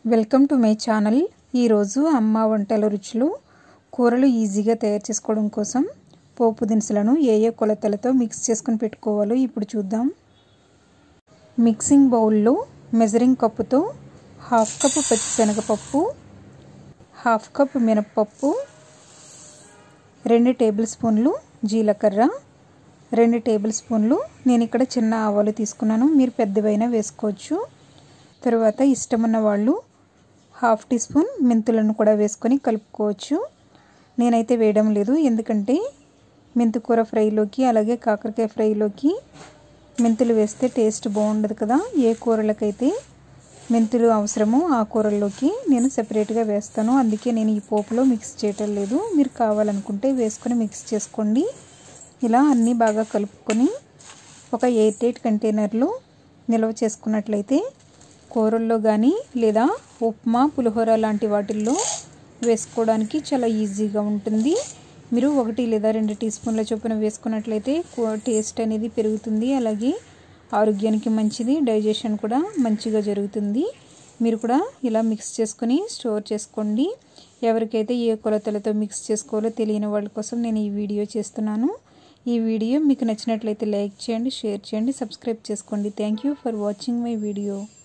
welcome to my channel ఈరోజు అమ్మ వంటల రుచులు కూరలు ఈజీగా తయారు చేసుకోవడం కోసం పోపు దినుసులను ఏ ఏ కొలతలతో మిక్స్ చేసుకుని పెట్టుకోవాలో ఇప్పుడు చూద్దాం మిక్సింగ్ బౌల్లో మెజరింగ్ కప్పుతో హాఫ్ కప్ పచ్చిశనగపప్పు హాఫ్ కప్ మినప్పప్పు రెండు టేబుల్ స్పూన్లు జీలకర్ర రెండు టేబుల్ స్పూన్లు నేను ఇక్కడ చిన్న ఆవాలు తీసుకున్నాను మీరు పెద్దవైనా వేసుకోవచ్చు తర్వాత ఇష్టమున్న వాళ్ళు హాఫ్ టీ స్పూన్ మెంతులను కూడా వేసుకొని కలుపుకోవచ్చు నేనైతే వేయడం లేదు ఎందుకంటే మెంతుకూర ఫ్రైలోకి అలాగే కాకరకాయ ఫ్రైలోకి మెంతులు వేస్తే టేస్ట్ బాగుండదు కదా ఏ కూరలకైతే మెంతులు అవసరమో ఆ కూరల్లోకి నేను సెపరేట్గా వేస్తాను అందుకే నేను ఈ పోపులో మిక్స్ చేయటం లేదు మీరు కావాలనుకుంటే వేసుకొని మిక్స్ చేసుకోండి ఇలా అన్నీ బాగా కలుపుకొని ఒక ఎయిట్ ఎయిట్ కంటైనర్లో నిల్వ చేసుకున్నట్లయితే కూరల్లో కానీ లేదా ఉప్మా పులిహోర లాంటి వాటిల్లో వేసుకోవడానికి చాలా ఈజీగా ఉంటుంది మీరు ఒకటి లేదా రెండు టీ స్పూన్ల చొప్పున వేసుకున్నట్లయితే టేస్ట్ అనేది పెరుగుతుంది అలాగే ఆరోగ్యానికి మంచిది డైజెషన్ కూడా మంచిగా జరుగుతుంది మీరు కూడా ఇలా మిక్స్ చేసుకొని స్టోర్ చేసుకోండి ఎవరికైతే ఏ కొలతలతో మిక్స్ చేసుకోవాలో తెలియని వాళ్ళ కోసం నేను ఈ వీడియో చేస్తున్నాను ఈ వీడియో మీకు నచ్చినట్లయితే లైక్ చేయండి షేర్ చేయండి సబ్స్క్రైబ్ చేసుకోండి thank you for watching my video